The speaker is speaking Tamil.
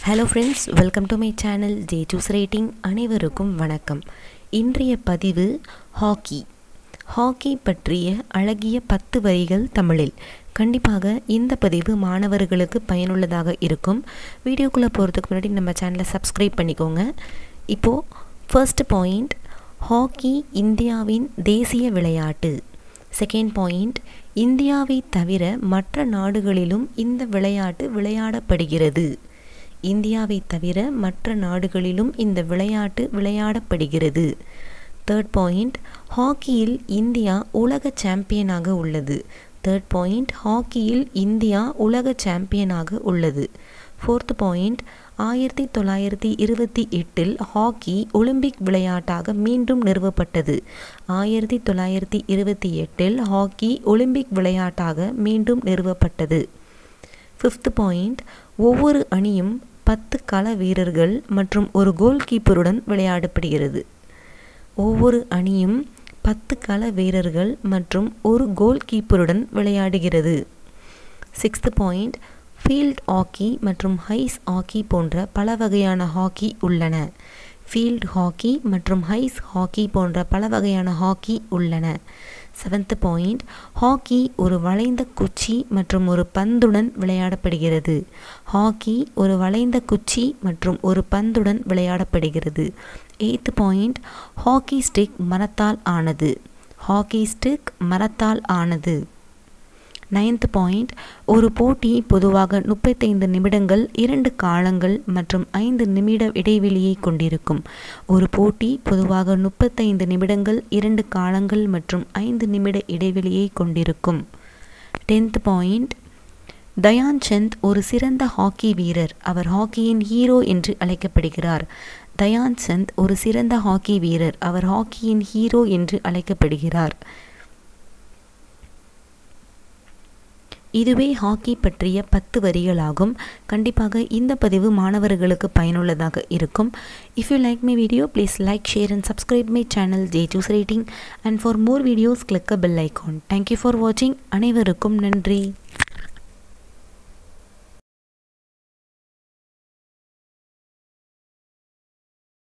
hello friends welcome to my channel Jesus rating அனைவருக்கும் வணக்கம் இன்றைய பதிவு ஹாக்கி ஹாக்கி பற்றிய அழகிய பத்து வரிகள் தமிழில் கண்டிப்பாக இந்த பதிவு மாணவர்களுக்கு பயனுள்ளதாக இருக்கும் வீடியோக்குள்ளே போகிறதுக்கு முன்னாடி நம்ம சேனலை சப்ஸ்கிரைப் பண்ணிக்கோங்க இப்போது ஃபர்ஸ்ட் பாயிண்ட் ஹாக்கி இந்தியாவின் தேசிய விளையாட்டு செகண்ட் பாயிண்ட் இந்தியாவை தவிர மற்ற நாடுகளிலும் இந்த விளையாட்டு விளையாடப்படுகிறது இந்தியாவை தவிர மற்ற நாடுகளிலும் இந்த விளையாட்டு விளையாடப்படுகிறது தேர்ட் பாயிண்ட் ஹாக்கியில் இந்தியா உலக சாம்பியனாக உள்ளது தேர்ட் பாயிண்ட் ஹாக்கியில் இந்தியா உலக சாம்பியனாக உள்ளது ஃபோர்த் பாயிண்ட் ஆயிரத்தி தொள்ளாயிரத்தி இருபத்தி எட்டில் ஹாக்கி ஒலிம்பிக் விளையாட்டாக மீண்டும் நிறுவப்பட்டது ஆயிரத்தி தொள்ளாயிரத்தி இருபத்தி எட்டில் ஹாக்கி ஒலிம்பிக் விளையாட்டாக மீண்டும் நிறுவப்பட்டது ஃபிஃப்த் பாயிண்ட் ஒவ்வொரு அணியும் பத்து கள வீரர்கள் மற்றும் ஒரு கோல் கீப்பருடன் விளையாடப்படுகிறது ஒவ்வொரு அணியும் பத்து கள வீரர்கள் மற்றும் ஒரு கோல் கீப்பருடன் விளையாடுகிறது சிக்ஸ்த் பாயிண்ட் ஃபீல்ட் ஹாக்கி மற்றும் ஹைஸ் ஹாக்கி போன்ற பல வகையான ஹாக்கி உள்ளன ஃபீல்ட் ஹாக்கி மற்றும் ஹைஸ் ஹாக்கி போன்ற பல வகையான ஹாக்கி உள்ளன செவன்த் பாயிண்ட் ஹாக்கி ஒரு வளைந்த குச்சி மற்றும் ஒரு பந்துடன் விளையாடப்படுகிறது ஹாக்கி ஒரு வளைந்த குச்சி மற்றும் ஒரு பந்துடன் விளையாடப்படுகிறது எய்த் பாயிண்ட் ஹாக்கி ஸ்டிக் மரத்தால் ஆனது ஹாக்கி ஸ்டிக் மரத்தால் ஆனது நைன்த் பாயிண்ட் ஒரு போட்டி பொதுவாக முப்பத்தைந்து நிமிடங்கள் இரண்டு காலங்கள் மற்றும் ஐந்து நிமிட இடைவெளியை கொண்டிருக்கும் ஒரு போட்டி பொதுவாக முப்பத்தைந்து நிமிடங்கள் இரண்டு காலங்கள் மற்றும் ஐந்து நிமிட இடைவெளியை கொண்டிருக்கும் டென்த் பாயிண்ட் தயான் சந்த் ஒரு சிறந்த ஹாக்கி வீரர் அவர் ஹாக்கியின் ஹீரோ என்று அழைக்கப்படுகிறார் தயான் சந்த் ஒரு சிறந்த ஹாக்கி வீரர் அவர் ஹாக்கியின் ஹீரோ என்று அழைக்கப்படுகிறார் இதுவே ஹாக்கி பற்றிய பத்து வரிகளாகும் கண்டிப்பாக இந்த பதிவு மாணவர்களுக்கு பயனுள்ளதாக இருக்கும் if you like my video please like share and subscribe my channel Jesus rating and for more videos click a bell icon thank you for வாட்சிங் அனைவருக்கும் நன்றி